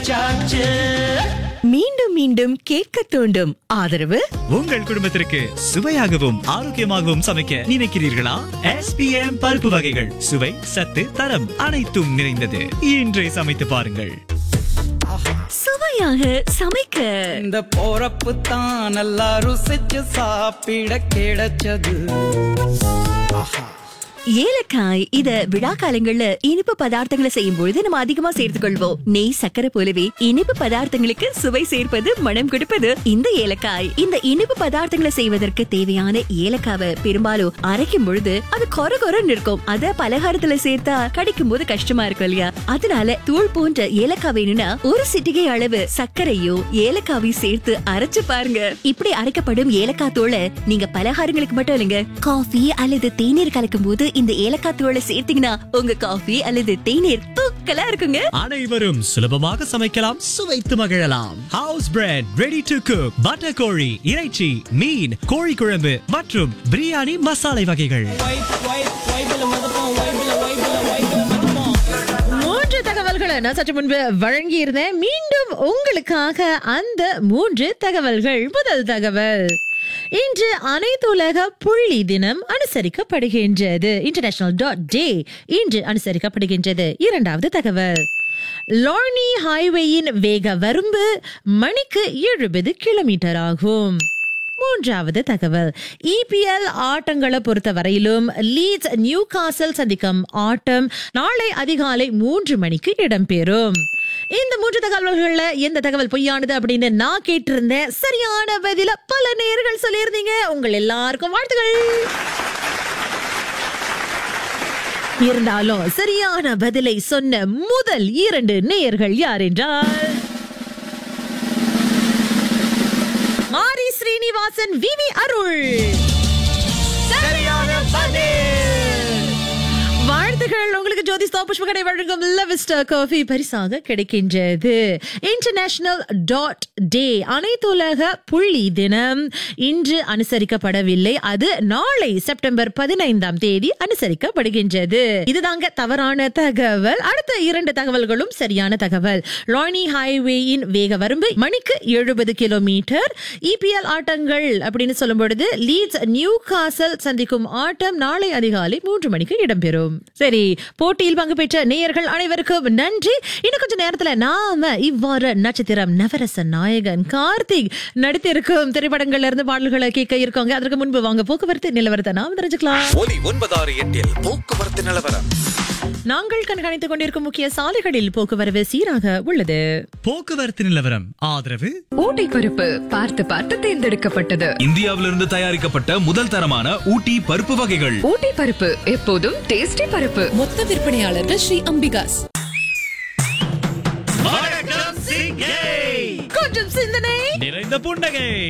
மீண்டும் மீண்டும் கேட்க தூண்டும் ஆதரவு உங்கள் குடும்பத்திற்கு சுவையாகவும் ஆரோக்கியமாகவும் சமைக்க நினைக்கிறீர்களா எஸ்பிஎம் பருப்பு வகைகள் சுவை சத்து தரம் அனைத்தும் நிறைந்தது இன்றே சமைத்து பாருங்கள் சுவையாக சமைக்க இந்த போறப்பு தான் நல்லா ருசிச்சு சாப்பிட கிடைச்சது ஏலக்காய் இத விழா காலங்கள்ல இனிப்பு பதார்த்தங்களை செய்யும் பொழுது நம்ம அதிகமா சேர்த்துக் கொள்வோம் நெய் சக்கரை போலவே இனிப்பு பதார்த்தங்களுக்கு சுவை சேர்ப்பது மனம் கொடுப்பது இந்த ஏலக்காய் இந்த இனிப்பு பதார்த்தங்களை செய்வதற்கு தேவையான ஏலக்காவை பெரும்பாலும் அரைக்கும் பொழுது அது கொர கொரன்னு இருக்கும் அத பலகாரத்துல சேர்த்தா கடிக்கும் போது கஷ்டமா இருக்கும் இல்லையா அதனால தூள் போன்ற ஏலக்காய் வேணும்னா ஒரு சிட்டிகை அளவு சர்க்கரையோ ஏலக்காவையும் சேர்த்து அரைச்சு பாருங்க இப்படி அரைக்கப்படும் ஏலக்காய் தூளை நீங்க பலகாரங்களுக்கு மட்டும் இல்லைங்க காஃபி அல்லது தேநீர் கலக்கும் போது இந்த ஏலக்காய் தூளை சேர்த்தீங்கன்னா உங்க காஃபி அல்லது தேநீர் தூக்கலா இருக்குங்க அனைவரும் சுலபமாக சமைக்கலாம் சுவைத்து மகிழலாம் house bread ready to cook butter கோழி இறைச்சி மீன் கோழி குழம்பு மற்றும் பிரியாணி மசாலை வகைகள் மூன்று தகவல்களை நான் சற்று முன்பு வழங்கியிருந்தேன் மீண்டும் உங்களுக்காக அந்த மூன்று தகவல்கள் முதல் தகவல் இன்று அனைத்துலக புள்ளி தினம் அனுசரிக்கப்படுகின்றது இன்டர்நேஷனல் டாட் டே இன்று அனுசரிக்கப்படுகின்றது இரண்டாவது தகவல் லார்னி ஹைவேயின் வேக வரம்பு மணிக்கு எழுபது கிலோமீட்டர் ஆகும் மூன்றாவது தகவல் இபிஎல் ஆட்டங்களை பொறுத்த வரையிலும் லீட்ஸ் நியூ காசல் சந்திக்கும் ஆட்டம் நாளை அதிகாலை மூன்று மணிக்கு இடம்பெறும் இந்த மூன்று தகவல்கள்ல எந்த தகவல் பொய்யானது அப்படின்னு நான் கேட்டிருந்தேன் சரியான பதில பல நேர்கள் சொல்லியிருந்தீங்க உங்கள் எல்லாருக்கும் வாழ்த்துக்கள் இருந்தாலும் சரியான பதிலை சொன்ன முதல் இரண்டு நேயர்கள் யார் என்றால் மாரி ஸ்ரீனிவாசன் விவி அருள் வாழ்த்துகள் உங்களுக்கு ஜோதி புஷ்ப கடை வழங்கும் லெவிஸ்டர் காஃபி பரிசாக கிடைக்கின்றது இன்டர்நேஷனல் டாட் டே அனைத்துலக புள்ளி தினம் இன்று அனுசரிக்கப்படவில்லை அது நாளை செப்டம்பர் பதினைந்தாம் தேதி அனுசரிக்கப்படுகின்றது இதுதாங்க தவறான தகவல் அடுத்த இரண்டு தகவல்களும் சரியான தகவல் லானி ஹைவேயின் வேக வரம்பு மணிக்கு எழுபது கிலோமீட்டர் இபிஎல் ஆட்டங்கள் அப்படின்னு சொல்லும் பொழுது லீட்ஸ் நியூ காசல் சந்திக்கும் ஆட்டம் நாளை அதிகாலை மூன்று மணிக்கு இடம்பெறும் சரி போட்டியில் பங்கு பெற்ற நேயர்கள் அனைவருக்கும் நன்றி இன்னும் கொஞ்ச நேரத்துல நாம இவ்வாறு நட்சத்திரம் நவரச நாயகன் கார்த்திக் நடித்திருக்கும் திரைப்படங்கள்ல இருந்து பாடல்களை கேட்க இருக்கோங்க அதற்கு முன்பு வாங்க போக்குவரத்து நிலவரத்தை நாம் தெரிஞ்சுக்கலாம் ஒலி ஒன்பதாறு எட்டில் போக்குவரத்து நிலவரம் நாங்கள் கண்காணித்துக் கொண்டிருக்கும் முக்கிய சாலைகளில் போக்குவரவு சீராக உள்ளது போக்குவரத்து நிலவரம் ஆதரவு ஊட்டி பருப்பு பார்த்து பார்த்து தேர்ந்தெடுக்கப்பட்டது இந்தியாவிலிருந்து தயாரிக்கப்பட்ட முதல் தரமான ஊட்டி பருப்பு வகைகள் ஊட்டி பருப்பு எப்போதும் டேஸ்டி பருப்பு மொத்த விற்பனையாளர்கள் ஸ்ரீ அம்பிகாஸ் வணக்கம் சிங்கை கொஞ்சம் சிந்தனை நிறைந்த புன்னகை